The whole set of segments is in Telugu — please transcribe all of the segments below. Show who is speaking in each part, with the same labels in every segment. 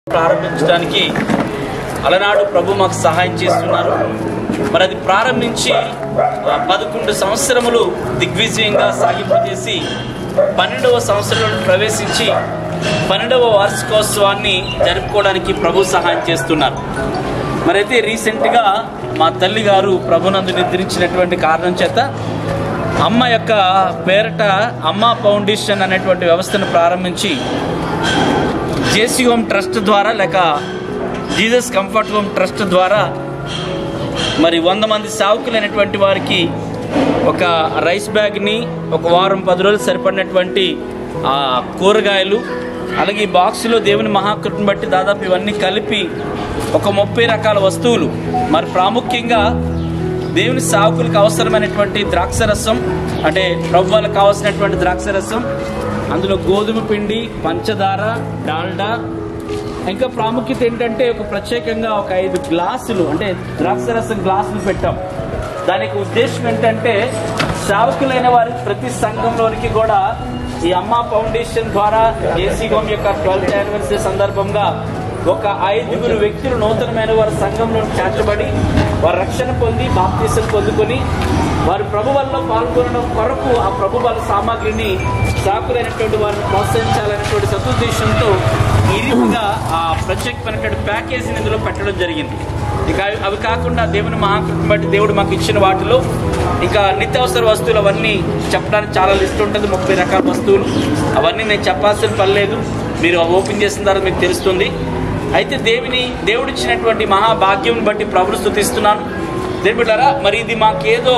Speaker 1: ప్రారంభించడానికి అలనాడు ప్రభు మాకు సహాయం చేస్తున్నారు మరి అది ప్రారంభించి ఆ, పదకొండు సంవత్సరములు దిగ్విజయంగా సాగింపు చేసి పన్నెండవ సంవత్సరంలో ప్రవేశించి పన్నెండవ వార్షికోత్సవాన్ని జరుపుకోవడానికి ప్రభు సహాయం చేస్తున్నారు మరైతే రీసెంట్గా మా తల్లి గారు ప్రభునందు నిద్రించినటువంటి కారణం చేత అమ్మ యొక్క పేరట అమ్మ ఫౌండేషన్ అనేటువంటి వ్యవస్థను ప్రారంభించి జేసీ హోమ్ ట్రస్ట్ ద్వారా లేక జీసస్ కంఫర్ట్ హోమ్ ట్రస్ట్ ద్వారా మరి వంద మంది సావుకులైనటువంటి వారికి ఒక రైస్ బ్యాగ్ని ఒక వారం పది రోజులు సరిపడినటువంటి ఆ, కూరగాయలు అలాగే ఈ బాక్సులో దేవుని మహాకృపను బట్టి దాదాపు ఇవన్నీ కలిపి ఒక ముప్పై రకాల వస్తువులు మరి ప్రాముఖ్యంగా దేవుని సావుకులకు అవసరమైనటువంటి ద్రాక్షరసం అంటే ప్రభు వాళ్ళకి కావాల్సినటువంటి ద్రాక్షరసం అందులో గోధుమ పిండి పంచదార డాల్డా ఇంకా ప్రాముఖ్యత ఏంటంటే ఒక ప్రత్యేకంగా ఒక ఐదు గ్లాసులు అంటే ద్రాక్షరసం గ్లాసులు పెట్టాం దానికి ఉద్దేశం ఏంటంటే సేవకులైన వారి ప్రతి సంఘంలోనికి కూడా ఈ అమ్మ ఫౌండేషన్ ద్వారా ఏసీ హోమ్ యొక్క ట్వెల్త్ యానివర్సరీ సందర్భంగా ఒక ఐదుగురు వ్యక్తులు నూతనమైన వారి సంఘంలో చేర్చబడి వారి రక్షణ పొంది బాప్తీసం పొందుకొని వారి ప్రభు వల్ల పాల్గొనడం కొరకు ఆ ప్రభు వాళ్ళ సామాగ్రిని సాకులైనటువంటి వారిని ప్రోత్సహించాలనేటువంటి సదుద్దేశంతో ఈ రీతిగా ఆ ప్రత్యేకమైనటువంటి ప్యాకేజీని ఇందులో పెట్టడం జరిగింది ఇక అవి- అవి కాకుండా దేవుని మహాకృపను బట్టి దేవుడు మాకు ఇచ్చిన వాటిలో ఇంకా నిత్యావసర వస్తువులు అవన్నీ చెప్పడానికి చాలా లిస్ట్ ఉంటుంది ముప్పై రకాల వస్తువులు అవన్నీ నేను చెప్పాల్సిన పని లేదు మీరు అవి ఓపెన్ చేసిన తర్వాత మీకు తెలుస్తుంది అయితే దేవుని దేవుడిచ్చినటువంటి మహాభాగ్యం బట్టి ప్రభుని స్థుతిస్తున్నాను దేవుడు బిడ్డారా, మరి ఇది మాకేదో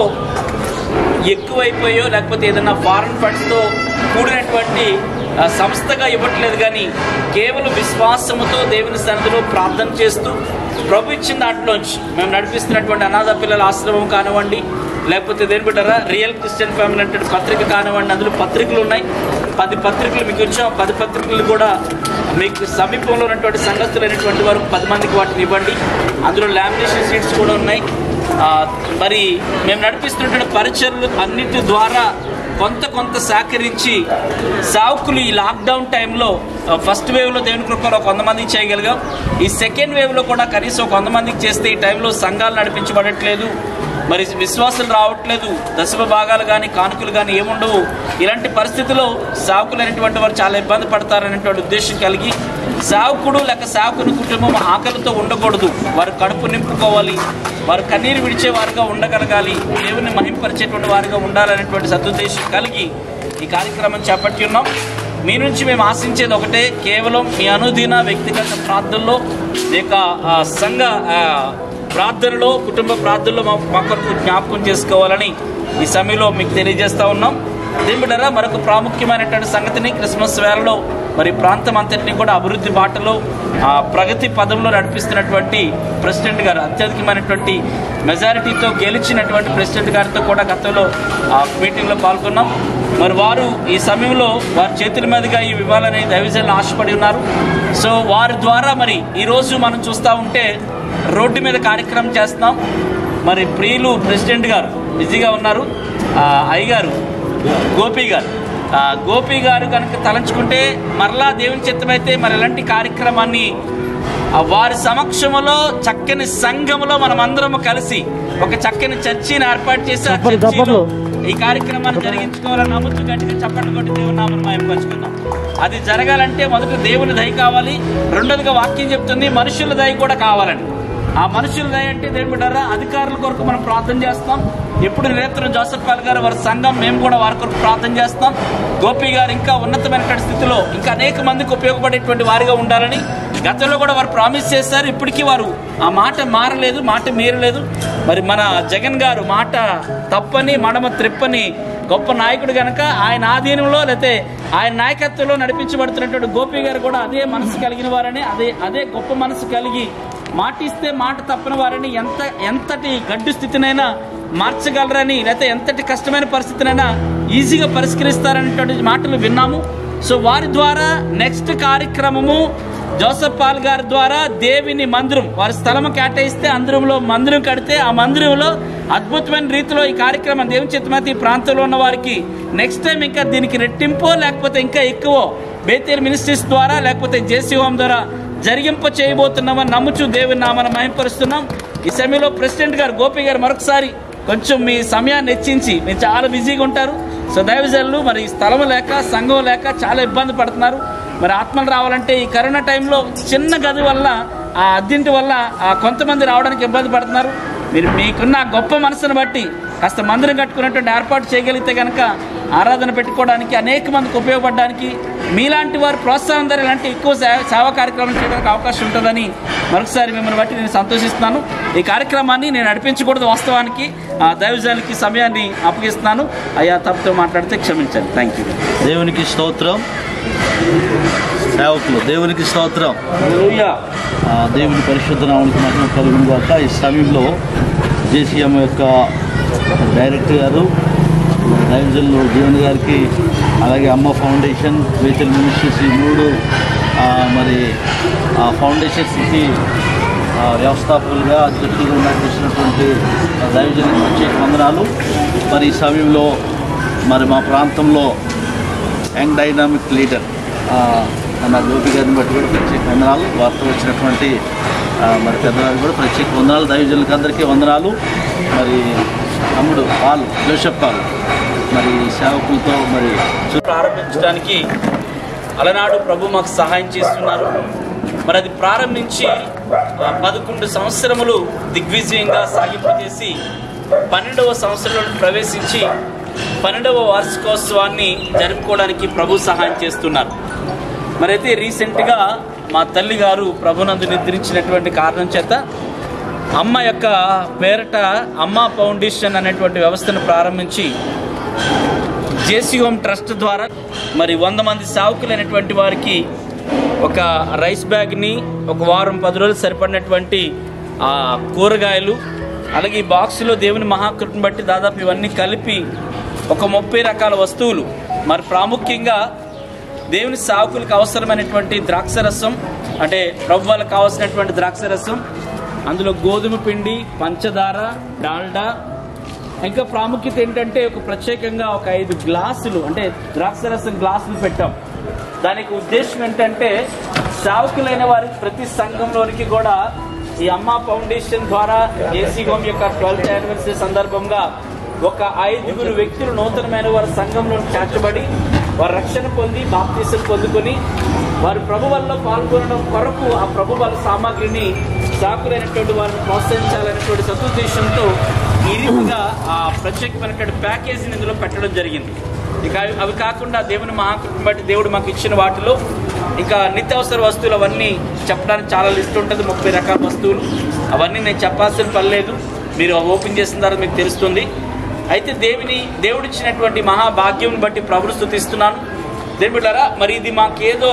Speaker 1: ఎక్కువైపోయో లేకపోతే ఏదైనా ఫారెన్ ఫండ్స్తో కూడినటువంటి ఆ, సంస్థగా ఇవ్వట్లేదు కానీ కేవలం విశ్వాసముతో దేవుని సన్నిధిలో ప్రార్థన చేస్తూ ప్రభు ఇచ్చిన దాంట్లోంచి మేము నడిపిస్తున్నటువంటి అనాథ పిల్లల ఆశ్రమం కానివ్వండి లేకపోతే దేని బిడ్డారా రియల్ క్రిస్టియన్ ఫ్యామిలీ అంటే పత్రిక కానివ్వండి అందులో పత్రికలు ఉన్నాయి పది పత్రికలు మీకు ఇచ్చాం పది పత్రికలు కూడా మీకు సమీపంలో ఉన్నటువంటి సంఘస్థులైనటువంటి వారు పది మందికి వాటిని ఇవ్వండి అందులో లామినేషన్ సీట్స్ కూడా ఉన్నాయి ఆ, మరి మేము నడిపిస్తున్నటువంటి పరిచయలు అన్నిటి ద్వారా కొంత కొంత సహకరించి సావుకులు ఈ లాక్డౌన్ టైంలో ఆ, ఫస్ట్ వేవ్లో దేవుని కృపలో ఒక వంద మందికి చేయగలిగాం ఈ సెకండ్ వేవ్లో కూడా కనీసం ఒక వంద మందికి చేస్తే ఈ టైంలో సంఘాలు నడిపించబడట్లేదు మరి విశ్వాసాలు రావట్లేదు దశమ భాగాలు కానీ కానుకలు కానీ ఏముండవు ఇలాంటి పరిస్థితుల్లో సావుకులైనటువంటి వారు చాలా ఇబ్బంది పడతారనేటువంటి ఉద్దేశం కలిగి సావుకుడు లేక సావుకుని కుటుంబం ఆకలితో ఉండకూడదు వారు కడుపు నింపుకోవాలి వారు కన్నీరు విడిచే వారుగా ఉండగలగాలి దేవుని మహింపరిచేటువంటి వారుగా ఉండాలనేటువంటి సదుద్దేశం కలిగి ఈ కార్యక్రమం చేపట్టి ఉన్నాం మీ నుంచి మేము ఆశించేది ఒకటే కేవలం మీ అనుదిన వ్యక్తిగత ప్రార్థనలో లేక ఆ, సంఘ ఆ, ప్రార్థనలో కుటుంబ ప్రార్థనలో మా మా కొరకు జ్ఞాపకం చేసుకోవాలని ఈ సమయంలో మీకు తెలియజేస్తా ఉన్నాం దేవుడరా మరొక ప్రాముఖ్యమైనటువంటి సంగతిని క్రిస్మస్ వేళలో మరి ప్రాంతం అంతటిని కూడా అభివృద్ధి బాటలో ఆ, ప్రగతి పదంలో నడిపిస్తున్నటువంటి ప్రెసిడెంట్ గారు అత్యధికమైనటువంటి మెజారిటీతో గెలిచినటువంటి ప్రెసిడెంట్ గారితో కూడా గతంలో ఆ మీటింగ్లో పాల్గొన్నాం మరి వారు ఈ సమయంలో వారి చేతుల మీదుగా ఈ ఇవ్వాలని దైవజనులు ఆశపడి ఉన్నారు సో వారి ద్వారా మరి ఈరోజు మనం చూస్తూ ఉంటే రోడ్డు మీద కార్యక్రమం చేస్తున్నాం మరి ప్రియులు ప్రెసిడెంట్ గారు బిజీగా ఉన్నారు ఆ, అయ్యగారు గోపి గారు ఆ, గోపి గారు కనుక తలంచుకుంటే మరలా దేవుని చిత్తమైతే మరి ఇలాంటి కార్యక్రమాన్ని ఆ వారి సమక్షంలో చక్కని సంఘములో మనం అందరం కలిసి ఒక చక్కని చర్చిని ఏర్పాటు చేసి ఆ
Speaker 2: చప్పట్లు,
Speaker 1: చర్చిలో
Speaker 2: చప్పట్లు.
Speaker 1: ఈ కార్యక్రమాన్ని జరిగించుకోవాలని నమ్ముతూ గట్టిగా చప్పట్లు కొట్టి దేవుని నామను మాయపరుచుకుందాం అది జరగాలంటే మొదట దేవుని దయ కావాలి రెండోదిగా వాక్యం చెప్తుంది మనుషుల దయ కూడా కావాలని ఆ మనుషుల దయ అంటే దేవుని బిడ్డారా అధికారుల కొరకు మనం ప్రార్థన చేస్తాం ఎప్పుడు నిరంతరం జోసఫ్ పాల్ గారు వారి సంఘం మేము కూడా వారి కొరకు ప్రార్థన చేస్తాం గోపి గారు ఇంకా ఉన్నతమైనటువంటి స్థితిలో ఇంకా అనేక మందికి ఉపయోగపడేటువంటి వారిగా ఉండాలని గతంలో కూడా వారు ప్రామిస్ చేశారు ఇప్పటికీ వారు ఆ మాట మారలేదు మాట మీరలేదు మరి మన జగన్ గారు మాట తప్పని మడమ త్రిప్పని గొప్ప నాయకుడు గనక ఆయన ఆధీనంలో లేకపోతే ఆయన నాయకత్వంలో నడిపించబడుతున్నటువంటి గోపి గారు కూడా అదే మనసు కలిగిన వారని అదే అదే గొప్ప మనసు కలిగి మాటిస్తే మాట తప్పని వారిని ఎంత ఎంతటి గడ్డు స్థితినైనా మార్చగలరని లేకపోతే ఎంతటి కష్టమైన పరిస్థితినైనా ఈజీగా పరిష్కరిస్తారనేటువంటి మాటలు విన్నాము సో వారి ద్వారా నెక్స్ట్ కార్యక్రమము జోసఫ్ పాల్ గారి ద్వారా దేవిని మందిరం వారి స్థలము కేటాయిస్తే అందరంలో మందిరం కడితే ఆ మందిరంలో అద్భుతమైన రీతిలో ఈ కార్యక్రమం దేవుని చిత్తమైతే ఈ ప్రాంతంలో ఉన్న వారికి నెక్స్ట్ టైం ఇంకా దీనికి రెట్టింపో లేకపోతే ఇంకా ఎక్కువ బేతేర్ మినిస్ట్రీస్ ద్వారా లేకపోతే జేసీ హోమ్ ద్వారా జరిగింప చేయబోతున్నామని నమ్ముచు దేవుని నామన మహింపరుస్తున్నాం ఈ సమయంలో ప్రెసిడెంట్ గారు గోపి గారు మరొకసారి కొంచెం మీ సమయాన్ని హెచ్చించి మీరు చాలా బిజీగా ఉంటారు సో దైవజనులు మరి స్థలం లేక సంఘం లేక చాలా ఇబ్బంది పడుతున్నారు మరి ఆత్మలు రావాలంటే ఈ కరోనా టైంలో చిన్న గది వల్ల ఆ అద్దెంటి వల్ల ఆ కొంతమంది రావడానికి ఇబ్బంది పడుతున్నారు మీరు మీకున్న ఆ గొప్ప మనసును బట్టి కాస్త మందిరం కట్టుకున్నటువంటి ఏర్పాటు చేయగలిగితే కనుక ఆరాధన పెట్టుకోవడానికి అనేక మందికి ఉపయోగపడడానికి మీలాంటి వారు ప్రోత్సాహం ధర ఇలాంటి ఎక్కువ సే- సేవా కార్యక్రమం చేయడానికి అవకాశం ఉంటుందని మరొకసారి మిమ్మల్ని బట్టి నేను సంతోషిస్తున్నాను ఈ కార్యక్రమాన్ని నేను నడిపించకూడదు వాస్తవానికి ఆ దైవజానికి సమయాన్ని అప్పగిస్తున్నాను అయ్యా తప్పుతో మాట్లాడితే క్షమించండి థ్యాంక్ యూ
Speaker 2: దేవునికి స్తోత్రం సేవకులు దేవునికి స్తోత్రం ఆ దేవుని పరిశుద్ధ నామానికి మహిమ కలుగును గాక ఈ సమయంలో జేసీఎం యొక్క డైరెక్టర్ గారు దైవజనులు జీవన్ గారికి అలాగే అమ్మ ఫౌండేషన్ వేచల్ మినిస్ట్రీస్ ఈ మూడు ఆ, మరి ఆ ఫౌండేషన్స్కి ఆ, వ్యవస్థాపకులుగా అధ్యక్షులుగా నడిపిస్తున్నటువంటి దైవజనులకు ప్రత్యేక వందనాలు మరి ఈ సమయంలో మరి మా ప్రాంతంలో యంగ్ డైనామిక్ లీడర్ ఆ, మన గోపి గారిని బట్టి కూడా ప్రత్యేక వందనాలు వార్త వచ్చినటువంటి ఆ, మరి పెద్దవారికి కూడా ప్రత్యేక వందనాలు దైవజనులకు అందరికీ వందనాలు మరి తమ్ముడు పాలు జోసెఫ్ పాలు మరి సేవకులతో మరి చూ-
Speaker 1: ప్రారంభించడానికి అలనాడు ప్రభు మాకు సహాయం చేస్తున్నారు మరి అది ప్రారంభించి ఆ, పదకొండు సంవత్సరములు దిగ్విజయంగా సాగింపజేసి పన్నెండవ సంవత్సరంలో ప్రవేశించి పన్నెండవ వార్షికోత్సవాన్ని జరుపుకోవడానికి ప్రభు సహాయం చేస్తున్నారు మరి అయితే రీసెంట్గా మా తల్లి గారు ప్రభునందు నిద్రించినటువంటి కారణం చేత అమ్మ యొక్క పేరట అమ్మ ఫౌండేషన్ అనేటువంటి వ్యవస్థను ప్రారంభించి జేసీ హోమ్ ట్రస్ట్ ద్వారా మరి వంద మంది సావుకులైనటువంటి వారికి ఒక రైస్ బ్యాగ్ని ఒక వారం పది రోజులు సరిపడినటువంటి ఆ, కూరగాయలు అలాగే ఈ బాక్సులో దేవుని మహాకృతిని బట్టి దాదాపు ఇవన్నీ కలిపి ఒక ముప్పై రకాల వస్తువులు మరి ప్రాముఖ్యంగా దేవుని సావుకులకు అవసరమైనటువంటి ద్రాక్షరసం అంటే ప్రభు వాళ్ళకి కావాల్సినటువంటి ద్రాక్షరసం అందులో గోధుమ పిండి పంచదార డాల్డా ఇంకా ప్రాముఖ్యత ఏంటంటే ఒక ప్రత్యేకంగా ఒక ఐదు గ్లాసులు అంటే ద్రాక్షరసం గ్లాసులు పెట్టాం దానికి ఉద్దేశం ఏంటంటే సావుకులైన వారికి ప్రతి సంఘంలోనికి కూడా ఈ అమ్మ ఫౌండేషన్ ద్వారా ఏసీ హోమ్ యొక్క ట్వెల్త్ యానివర్సరీ సందర్భంగా ఒక ఐదుగురు వ్యక్తులు నూతనమైన వారి సంఘంలో చేర్చబడి వారు రక్షణ పొంది బాప్తీసం పొందుకొని వారు ప్రభు వల్ల పాల్గొనడం కొరకు ఆ ప్రభు వాళ్ళ సామాగ్రిని సాకులైనటువంటి వారిని ప్రోత్సహించాలనేటువంటి సదుద్దేశంతో ఈ రీతిగా ఆ ప్రత్యేకమైనటువంటి ప్యాకేజీని ఇందులో పెట్టడం జరిగింది ఇక అవి- అవి కాకుండా దేవుని మహాకృపను బట్టి దేవుడు మాకు ఇచ్చిన వాటిలో ఇంకా నిత్యావసర వస్తువులు అవన్నీ చెప్పడానికి చాలా లిస్ట్ ఉంటుంది ముప్పై రకాల వస్తువులు అవన్నీ నేను చెప్పాల్సిన పని లేదు మీరు ఓపెన్ చేసిన తర్వాత మీకు తెలుస్తుంది అయితే దేవుని దేవుడిచ్చినటువంటి మహాభాగ్యం బట్టి ప్రభుని స్థుతిస్తున్నాను దేవుడు బిడ్డారా, మరి ఇది మాకేదో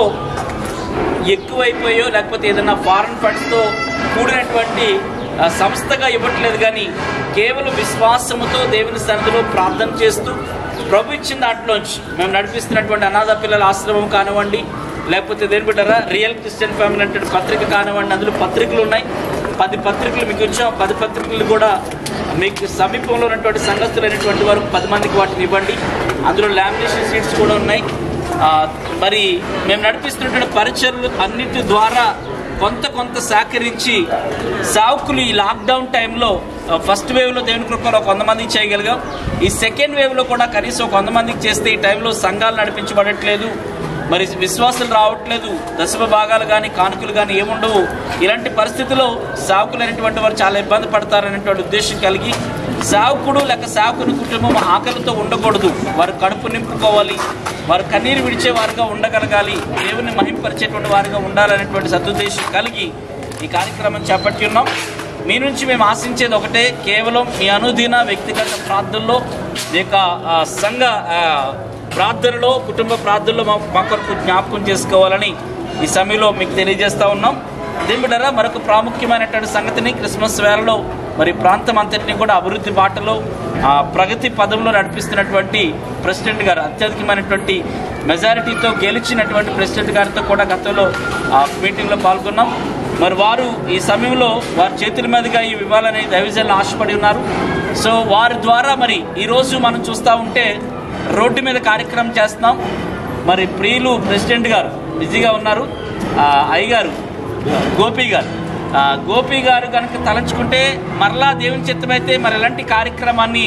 Speaker 1: ఎక్కువైపోయో లేకపోతే ఏదైనా ఫారెన్ ఫండ్స్తో కూడినటువంటి ఆ, సంస్థగా ఇవ్వట్లేదు కానీ కేవలం విశ్వాసముతో దేవుని సన్నిధిలో ప్రార్థన చేస్తూ ప్రభు ఇచ్చిన దాంట్లోంచి మేము నడిపిస్తున్నటువంటి అనాథ పిల్లల ఆశ్రమం కానివ్వండి లేకపోతే దేని బిడ్డారా రియల్ క్రిస్టియన్ ఫ్యామిలీ అంటే పత్రిక కానివ్వండి అందులో పత్రికలు ఉన్నాయి పది పత్రికలు మీకు వచ్చాం పది పత్రికలు కూడా మీకు సమీపంలో ఉన్నటువంటి సంఘస్థులైనటువంటి వారు పది మందికి వాటిని ఇవ్వండి అందులో లామినేషన్ సీట్స్ కూడా ఉన్నాయి ఆ, మరి మేము నడిపిస్తున్నటువంటి పరిచయలు అన్నిటి ద్వారా కొంత కొంత సహకరించి సావుకులు ఈ లాక్డౌన్ టైంలో ఆ, ఫస్ట్ వేవ్లో దేవుని కృపలో ఒక వంద మందికి చేయగలిగాం ఈ సెకండ్ వేవ్లో కూడా కనీసం ఒక వంద మందికి చేస్తే ఈ టైంలో సంఘాలు నడిపించబడట్లేదు మరి విశ్వాసాలు రావట్లేదు దశమ భాగాలు కానీ కానుకలు కానీ ఏముండవు ఇలాంటి పరిస్థితిలో సావుకులైనటువంటి వారు చాలా ఇబ్బంది పడతారనేటువంటి ఉద్దేశం కలిగి సావుకుడు లేక సావుకుని కుటుంబం ఆకలితో ఉండకూడదు వారు కడుపు నింపుకోవాలి వారు కన్నీరు విడిచే వారుగా ఉండగలగాలి దేవుని మహింపరిచేటువంటి వారుగా ఉండాలనేటువంటి సదుద్దేశం కలిగి ఈ కార్యక్రమం చేపట్టి ఉన్నాం మీ నుంచి మేము ఆశించేది ఒకటే కేవలం మీ అనుదిన వ్యక్తిగత ప్రార్థనలో మీ యొక్క ఆ, సంఘ ఆ, ప్రార్థనలో కుటుంబ ప్రార్థనలో మా మా కొరకు జ్ఞాపకం చేసుకోవాలని ఈ సమయంలో మీకు తెలియజేస్తా ఉన్నాం దేవుడరా మరొక ప్రాముఖ్యమైనటువంటి సంగతిని క్రిస్మస్ వేళలో మరి ప్రాంతం అంతటిని కూడా అభివృద్ధి బాటలో ఆ, ప్రగతి పదంలో నడిపిస్తున్నటువంటి ప్రెసిడెంట్ గారు అత్యధికమైనటువంటి మెజారిటీతో గెలిచినటువంటి ప్రెసిడెంట్ గారితో కూడా గతంలో ఆ మీటింగ్లో పాల్గొన్నాం మరి వారు ఈ సమయంలో వారి చేతుల మీదుగా ఈ ఇవ్వాలని దైవజనులు ఆశపడి ఉన్నారు సో వారి ద్వారా మరి ఈరోజు మనం చూస్తూ ఉంటే రోడ్డు మీద కార్యక్రమం చేస్తున్నాం మరి ప్రియులు ప్రెసిడెంట్ గారు బిజీగా ఉన్నారు ఆ, అయ్యగారు గోపి గారు ఆ, గోపి గారు కనుక తలంచుకుంటే మరలా దేవుని చిత్తమైతే మరి ఇలాంటి కార్యక్రమాన్ని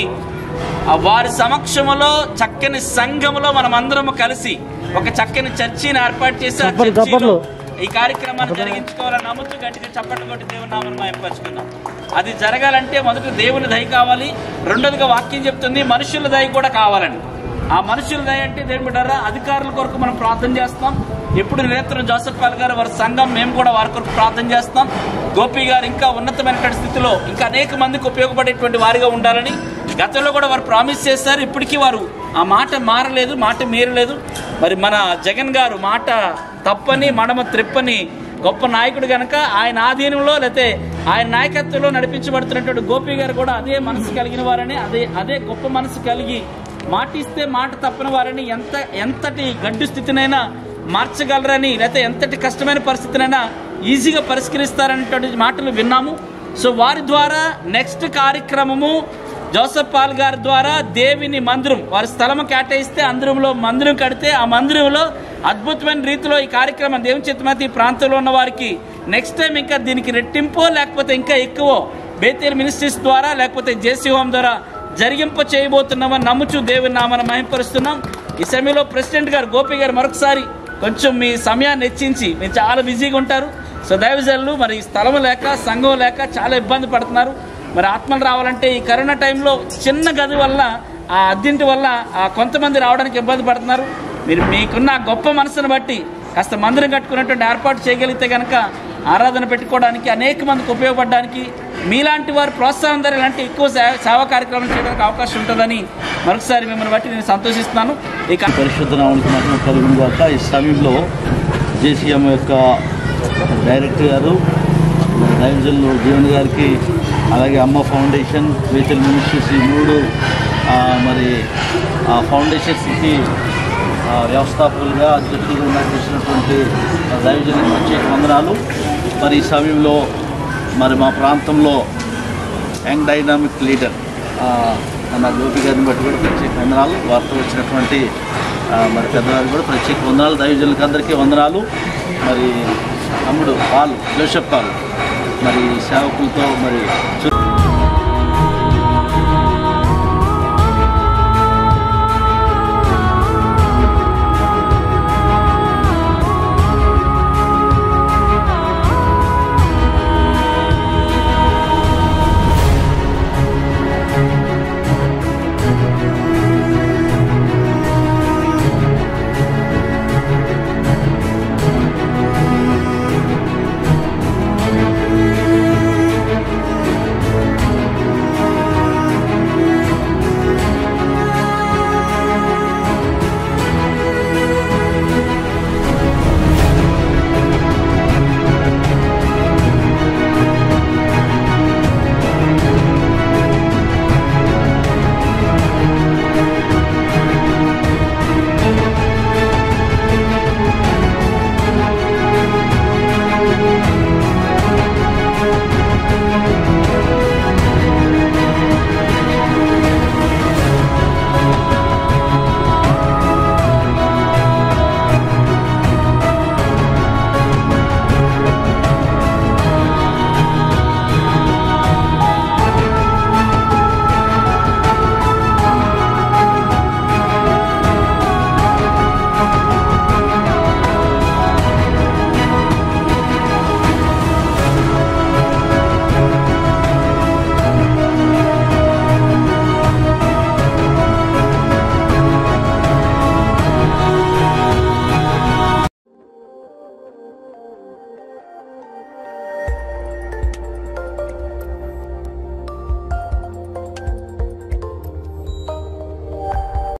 Speaker 1: ఆ, వారి సమక్షంలో చక్కని సంఘములో మనం అందరం కలిసి ఒక చక్కని చర్చిని ఏర్పాటు చేసి ఆ
Speaker 3: చప్పట్లు,
Speaker 1: చర్చిలో
Speaker 3: చప్పట్లు.
Speaker 1: ఈ కార్యక్రమాన్ని జరిగించుకోవాలని నమ్ముతూ గట్టిగా చప్పట్లు కొట్టి దేవుని నామను మాయపరుచుకున్నాం అది జరగాలంటే మొదట దేవుని దయ కావాలి రెండోదిగా వాక్యం చెప్తుంది మనుషుల దయ కూడా కావాలని ఆ మనుషుల దయ అంటే దేవుని బిడ్డారా అధికారుల కొరకు మనం ప్రార్థన చేస్తాం ఎప్పుడు నిరంతరం జోసఫ్ పాల్ గారు వారి సంఘం మేము కూడా వారి కొరకు ప్రార్థన చేస్తాం గోపి గారు ఇంకా ఉన్నతమైనటువంటి స్థితిలో ఇంకా అనేక మందికి ఉపయోగపడేటువంటి వారిగా ఉండాలని గతంలో కూడా వారు ప్రామిస్ చేశారు ఇప్పటికీ వారు ఆ మాట మారలేదు మాట మీరలేదు మరి మన జగన్ గారు మాట తప్పని మడమ త్రిప్పని గొప్ప నాయకుడు గనక ఆయన ఆధీనంలో లేకపోతే ఆయన నాయకత్వంలో నడిపించబడుతున్నటువంటి గోపి గారు కూడా అదే మనసు కలిగిన వారని అదే అదే గొప్ప మనసు కలిగి మాటిస్తే మాట తప్పని వారని ఎంత ఎంతటి గడ్డు స్థితినైనా మార్చగలరని లేకపోతే ఎంతటి కష్టమైన పరిస్థితినైనా ఈజీగా పరిష్కరిస్తారనేటువంటి మాటలు విన్నాము సో వారి ద్వారా నెక్స్ట్ కార్యక్రమము జోసఫ్ పాల్ గారి ద్వారా దేవిని మందిరం వారి స్థలం కేటాయిస్తే అందరంలో మందిరం కడితే ఆ మందిరంలో అద్భుతమైన రీతిలో ఈ కార్యక్రమం దేవుని చిత్తమతి ఈ ప్రాంతంలో ఉన్న వారికి నెక్స్ట్ టైం ఇంకా దీనికి రెట్టింపో లేకపోతే ఇంకా ఎక్కువ బేతేల్ మినిస్ట్రీస్ ద్వారా లేకపోతే జేసీ హోమ్ ద్వారా జరిగింప చేయబోతున్నామని నమ్ముచు దేవుని నామను మహింపరుస్తున్నాం ఈ సమయంలో ప్రెసిడెంట్ గారు గోపి గారు మరొకసారి కొంచెం మీ సమయాన్ని హెచ్చించి మీరు చాలా బిజీగా ఉంటారు సో దైవజనులు మరి స్థలం లేక సంఘం లేక చాలా ఇబ్బంది పడుతున్నారు మరి ఆత్మలు రావాలంటే ఈ కరోనా టైంలో చిన్న గది వల్ల ఆ అద్దెంటి వల్ల ఆ కొంతమంది రావడానికి ఇబ్బంది పడుతున్నారు మీరు మీకున్న ఆ గొప్ప మనసును బట్టి కాస్త మందిరం కట్టుకున్నటువంటి ఏర్పాటు చేయగలిగితే కనుక ఆరాధన పెట్టుకోవడానికి అనేక మందికి ఉపయోగపడడానికి మీలాంటి వారి ప్రోత్సాహం ద్వారా ఇలాంటి ఎక్కువ సే- సేవా కార్యక్రమం చేయడానికి అవకాశం ఉంటుందని మరొకసారి మిమ్మల్ని బట్టి నేను సంతోషిస్తున్నాను ఇక
Speaker 2: పరిశుద్ధ నామానికి మహిమ కలుగును గాక ఈ సమయంలో జేసీఎం యొక్క డైరెక్టర్ గారు దైవజనులు జీవన్ గారికి అలాగే అమ్మ ఫౌండేషన్ వేచల్ మినిస్ట్రీస్ ఈ మూడు ఆ, మరి ఆ ఫౌండేషన్స్కి ఆ, వ్యవస్థాపకులుగా అధ్యక్షులుగా నడిపిస్తున్నటువంటి దైవజనులకు ప్రత్యేక వందనాలు మరి ఈ సమయంలో మరి మా ప్రాంతంలో యంగ్ డైనామిక్ లీడర్ ఆ, మన గోపి గారిని బట్టి కూడా ప్రత్యేక వందనాలు వార్త వచ్చినటువంటి ఆ, మరి పెద్దవారికి కూడా ప్రత్యేక వందనాలు దైవజనులకు అందరికీ వందనాలు మరి తమ్ముడు పాలు జోసెఫ్ పాలు మరి సేవకులతో మరి చూ-